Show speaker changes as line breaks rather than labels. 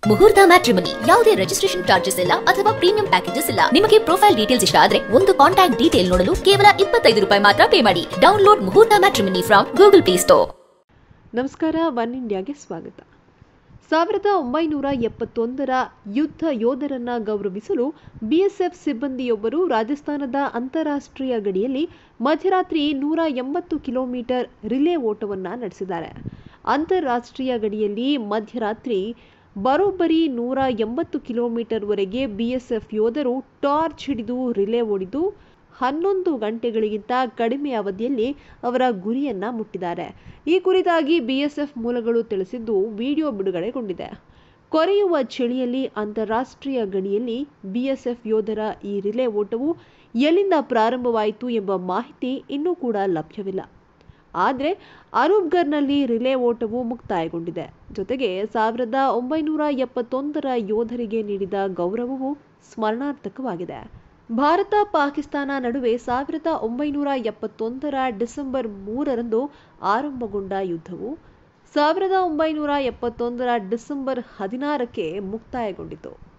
ಮುಹೂರ್ತ ಮ್ಯಾಟ್ರಿಮನಿ ಯಾವುದೇ registration charges ಇಲ್ಲ ಅಥವಾ ಪ್ರೀಮಿಯಂ ಪ್ಯಾಕೇಜಸ್ ಇಲ್ಲ ನಿಮಗೆ ಪ್ರೊಫೈಲ್ ಡೀಟೇಲ್ಸ್ ಇಷ್ಟ ಆದ್ರೆ ಒಂದು ಕಾಂಟ್ಯಾಕ್ಟ್ ಡೀಟೇಲ್ ನೋಡಲು ಕೇವಲ ಇಪ್ಪತ್ತೈದು ರೂಪಾಯಿ ಮಾತ್ರ ಪೇ ಮಾಡಿ download Muhurta matrimony from Google play store
ನಮಸ್ಕಾರ ಒನ್ ಇಂಡಿಯಾಗೆ ಸ್ವಾಗತ ಸಾವಿರದ ಒಂಬೈನೂರ ಎಪ್ಪತ್ತೊಂದರ ಯುದ್ಧ ಯೋಧರನ್ನ ಗೌರವಿಸಲು ಬಿಎಸ್ಎಫ್ ಸಿಬ್ಬಂದಿಯೊಬ್ಬರು ರಾಜಸ್ಥಾನದ ಅಂತಾರಾಷ್ಟ್ರೀಯ ಗಡಿಯಲ್ಲಿ ಮಧ್ಯರಾತ್ರಿ ನೂರ ಎಂಬತ್ತು ಕಿಲೋಮೀಟರ್ ರಿಲೇ ಓಟವನ್ನು ನಡೆಸಿದ್ದಾರೆ ಅಂತಾರಾಷ್ಟ್ರೀಯ ಗಡಿಯಲ್ಲಿ ಮಧ್ಯರಾತ್ರಿ ಬರೋಬ್ಬರಿ ನೂರ ಎಂಬತ್ತು ಕಿಲೋಮೀಟರ್ವರೆಗೆ ಬಿಎಸ್ಎಫ್ ಯೋಧರು ಟಾರ್ಚ್ ಹಿಡಿದು ರಿಲೇ ಓಡಿದ್ದು ಹನ್ನೊಂದು ಗಂಟೆಗಳಿಗಿಂತ ಕಡಿಮೆ ಅವಧಿಯಲ್ಲಿ ಅವರ ಗುರಿಯನ್ನ ಮುಟ್ಟಿದ್ದಾರೆ ಈ ಕುರಿತಾಗಿ ಬಿಎಸ್ಎಫ್ ಮೂಲಗಳು ತಿಳಿಸಿದ್ದು ವಿಡಿಯೋ ಬಿಡುಗಡೆಗೊಂಡಿದೆ ಕೊರೆಯುವ ಚಳಿಯಲ್ಲಿ ಅಂತಾರಾಷ್ಟ್ರೀಯ ಗಡಿಯಲ್ಲಿ ಬಿಎಸ್ಎಫ್ ಯೋಧರ ಈ ರಿಲೇ ಓಟವು ಎಲ್ಲಿಂದ ಪ್ರಾರಂಭವಾಯಿತು ಎಂಬ ಮಾಹಿತಿ ಇನ್ನೂ ಕೂಡ ಲಭ್ಯವಿಲ್ಲ ಆದರೆ ಅನೂಪ್ಗರ್ನಲ್ಲಿ ರಿಲೇ ಓಟವು ಮುಕ್ತಾಯಗೊಂಡಿದೆ ಜೊತೆಗೆ ಸಾವಿರದ ಒಂಬೈನೂರ ಎಪ್ಪತ್ತೊಂದರ ಯೋಧರಿಗೆ ನೀಡಿದ ಗೌರವವು ಸ್ಮರಣಾರ್ಥಕವಾಗಿದೆ ಭಾರತ ಪಾಕಿಸ್ತಾನ ನಡುವೆ ಸಾವಿರದ ಒಂಬೈನೂರ ಎಪ್ಪತ್ತೊಂದರ ಡಿಸೆಂಬರ್ ಮೂರರಂದು ಆರಂಭಗೊಂಡ ಯುದ್ಧವು ಸಾವಿರದ ಒಂಬೈನೂರ ಎಪ್ಪತ್ತೊಂದರ ಡಿಸೆಂಬರ್ ಹದಿನಾರಕ್ಕೆ ಮುಕ್ತಾಯಗೊಂಡಿತು